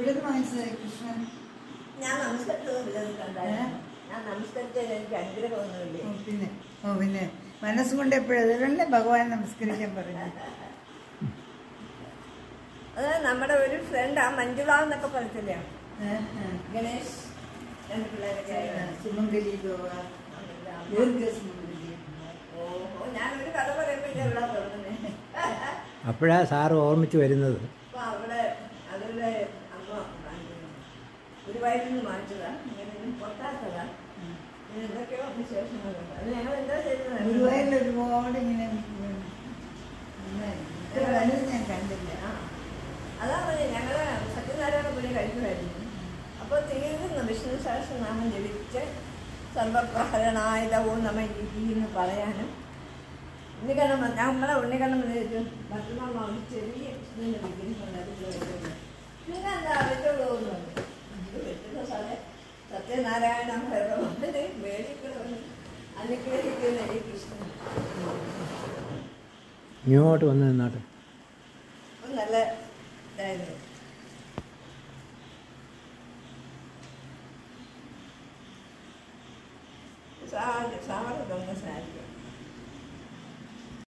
എവിടുന്ന് വാങ്ങിച്ചത് കൃഷ്ണൻ ഞാൻ നമസ്കരിച്ചത് കണ്ടായിരുന്നു ഞാൻ നമസ്കരിച്ചതിൽ എനിക്ക് അനുഗ്രഹമൊന്നുമില്ലേ ഓ, പിന്നെ ഓ പിന്നെ മനസ്സുകൊണ്ട് എപ്പോഴും അതുകൊണ്ടല്ലേ ഭഗവാൻ നമസ്കരിക്കാൻ പറഞ്ഞു അത് നമ്മുടെ ഒരു ഫ്രണ്ട് ആ മഞ്ജുള എന്നൊക്കെ പറയത്തില്ലേ ഗണേഷ് രണ്ട് പിള്ളേരൊക്കെ ആയിട്ട്. സുമംഗലി ഗോവ ദീർഘ സുമംഗലി ഓഹോ ഞാനൊരു കഥ പറയുമ്പോൾ എവിടെ തുടങ്ങുന്നത് അപ്പോഴാ സാറ് ഓർമ്മിച്ച് വരുന്നത് അപ്പൊ അവിടെ അവരുടെ അമ്മ ഗുരുവായൂരിൽ നിന്ന് വാങ്ങിച്ചതാ ഇങ്ങനെ പൊട്ടാത്തതാ ഇങ്ങനെ എന്തൊക്കെയോ വിശേഷങ്ങളുണ്ട് അത് ഞങ്ങൾ എന്താ ചെയ്യുന്നത് ഗുരുവായൂരിൽ ഒരുപാട് ഇങ്ങനെ ഉം, ഉണ്ടായിരുന്നു. ഇത്ര വലുത് ഞാൻ കണ്ടില്ല ആ. അതാ പറഞ്ഞത് ഞങ്ങള് സത്യനാരായണ പുള്ളി കഴിക്കുമായിരുന്നു അപ്പോൾ തീർന്നു വിഷ്ണു സഹസ്രനാമം ജപിച്ച് സർവപ്രഹരണായുധവും നമ്മ എന്ന് പറയാനും ഉണ്ണിക്കണ്ണം വന്ന്- നമ്മളെ ഉണ്ണിക്കണ്ണം വന്നിട്ട് മറ്റന്നാൾ വാങ്ങി ചെറിയ കൃഷ്ണൻ്റെ വിഗ്രഹം ഉണ്ടാക്കി വെച്ചിട്ടുണ്ട് പിന്നെ എന്താ വെച്ചോളൂ എന്ന് പറഞ്ഞു ഇത് വെച്ചിട്ട് സാറേ സത്യനാരായണ ഭഗവാനെ മേടിക്കണമെന്ന് അനുഗ്രഹിക്കുന്ന ഈ കൃഷ്ണൻ ഇങ്ങോട്ട് വന്ന് നിന്നാട്ടെ അപ്പം നല്ല ഇതായിരുന്നു സാറ് സാറ് തന്ന സാരി